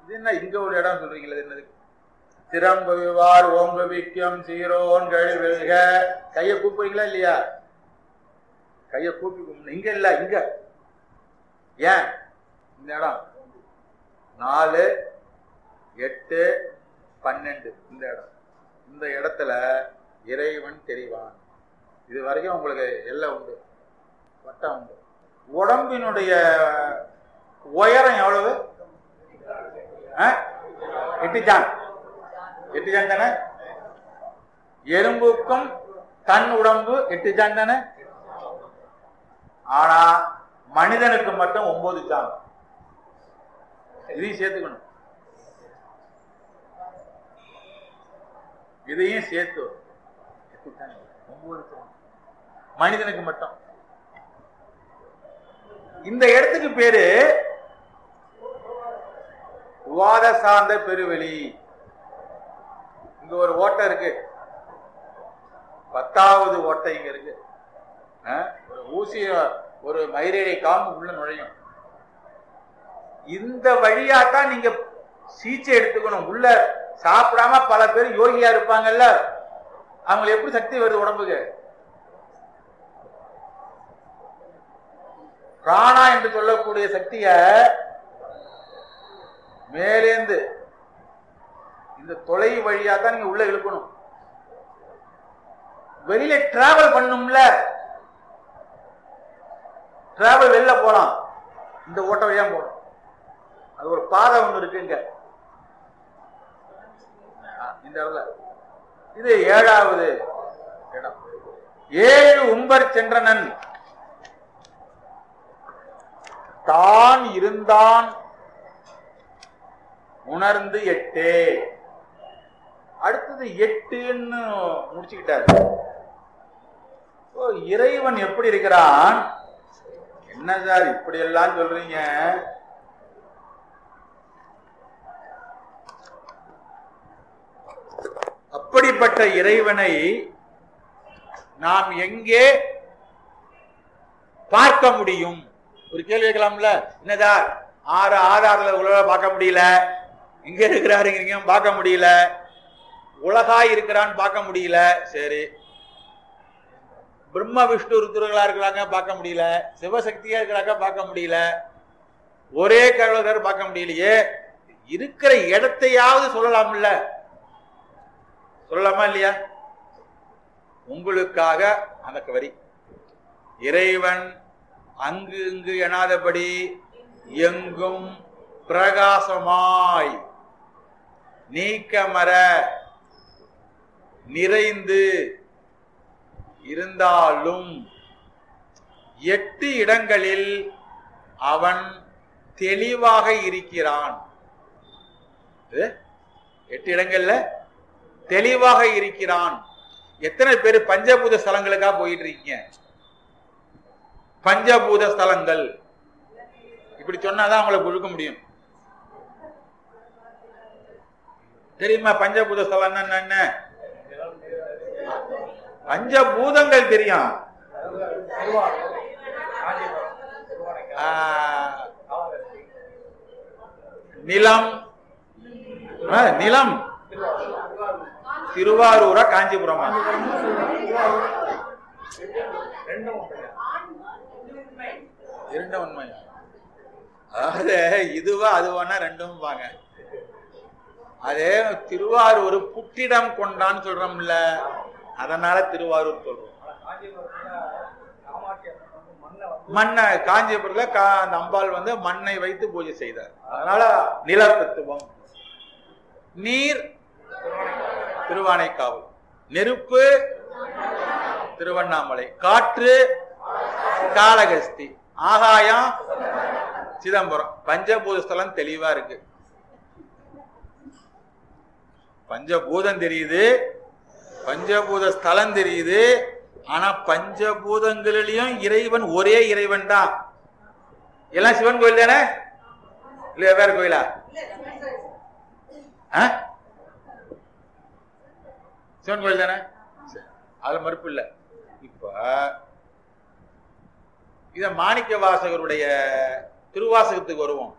இது என்ன இங்க ஒரு இடம் சொல்றீங்களே இது என்னது திறம்புவார் ஓங்குவிக்கும் சீரோன் கழிவெல்க கையை கூப்பிடுறீங்களா இல்லையா கையை கூப்பி கும்பிடணும். இங்க இல்ல இங்க ஏன் இந்த இடம் நாலு எட்டு பன்னெண்டு இந்த இடம் இந்த இடத்துல இறைவன் தெரிவான் இது வரைக்கும் உங்களுக்கு எல்லாம் உண்டு வட்டம் உண்டு உடம்பினுடைய உயரம் எவ்வளவு ஆ? எட்டு ஜான் எட்டு ஜான் தானே எறும்புக்கும் தன் உடம்பு எட்டு ஜான் தானே ஆனா மனிதனுக்கு மட்டும் ஒன்பது ஜான் இதையும் சேர்த்துக்கணும் இதையும் சேர்த்து எட்டு ஜான், ஒன்பது ஜான். மனிதனுக்கு மட்டும் இந்த இடத்துக்கு பேரு வாத சார்ந்த பெருவெளி இங்க ஒரு ஓட்டை இருக்கு பத்தாவது ஓட்டை இங்க இருக்கு ஆ? ஒரு ஊசிய ஒரு மயிரை காம்பு உள்ள நுழையும் இந்த வழியா தான் நீங்க சீச்சை எடுத்துக்கணும் உள்ள சாப்பிடாம பல பேர் யோகியா இருப்பாங்கல்ல அவங்களுக்கு எப்படி சக்தி வருது உடம்புக்கு பிராணா என்று சொல்லக்கூடிய சக்திய மேலேந்து இந்த தொலை வழியா தான் நீங்க உள்ள இழுக்கணும் வெளியில டிராவல் பண்ணும்ல டிராவல் வெளில போலாம் இந்த ஓட்ட வழியா போகணும் அது ஒரு பாதை ஒண்ணு இருக்குங்க ஆ, இந்த இடத்துல இது ஏழாவது இடம் ஏழு உம்பர் சென்றனன் தான் இருந்தான் உணர்ந்து எட்டே அடுத்தது எட்டுன்னு முடிச்சுக்கிட்டாரு ஓ, இறைவன் எப்படி இருக்கிறான் என்ன சார் இப்படி எல்லாம் சொல்றீங்க அப்படிப்பட்ட இறைவனை நாம் எங்கே பார்க்க முடியும் ஒரு கேள்வி கேட்கலாம்ல என்னதா ஆறு ஆதாரத்துல உலக பார்க்க முடியல இங்க இருக்கிறாருங்கிறீங்க பார்க்க முடியல உலகாய் இருக்கிறான்னு பார்க்க முடியல சரி பிரம்ம விஷ்ணு ருத்ரங்களா இருக்கிறாங்க பார்க்க முடியல சிவசக்தியா இருக்கிறாங்க பார்க்க முடியல ஒரே கடவுளர் பார்க்க முடியலையே இருக்கிற இடத்தையாவது சொல்லலாம்ல சொல்லலாமா இல்லையா உங்களுக்காக அந்த வரி இறைவன் அங்கு இங்கு எனாதபடி எங்கும் பிரகாசமாய் நீக்கமர நிறைந்து இருந்தாலும் எட்டு இடங்களில் அவன் தெளிவாக இருக்கிறான் இது, எட்டு இடங்கள்ல தெளிவாக இருக்கிறான் எத்தனை பேர் பஞ்சபூத ஸ்தலங்களுக்கா போயிட்டு இருக்கீங்க பஞ்சபூத ஸ்தலங்கள் இப்படி சொன்னாதான் உங்களை கொடுக்க முடியும் தெரியுமா பஞ்சபூத ஸ்தலம் என்ன பஞ்சபூதங்கள் தெரியும் ஆ, நிலம் ஆ, நிலம் திருவாரூரா காஞ்சிபுரமா இரண்டும் உண்மையா அதாவது இதுவா அதுவானா ரெண்டும் வாங்க அதே திருவாரூர் புட்டிடம் கொண்டான்னு சொல்றோம்ல அதனால திருவாரூர் சொல்றோம் மண்ணை காஞ்சிபுரத்துல கா- அந்த அம்பாள் வந்து மண்ணை வைத்து பூஜை செய்தார் அதனால நிலத்தத்துவம் நீர் திருவானைக்காவல் நெருப்பு திருவண்ணாமலை காற்று காளகஸ்தி ஆகாயம் சிதம்பரம் பஞ்சபூத ஸ்தலம் தெளிவா இருக்கு பஞ்சபூதம் தெரியுது பஞ்சபூத ஸ்தலம் தெரியுது ஆனா பஞ்சபூதங்களிலையும் இறைவன் ஒரே இறைவன் தான் எல்லாம் சிவன் கோயில் தானே இல்ல வேற கோயிலா ஆ? சிவன் கோயில் தானே சரி. அதுல மறுப்பு இல்ல இப்ப இத மாணிக்க வாசகருடைய திருவாசகத்துக்கு வருவோம்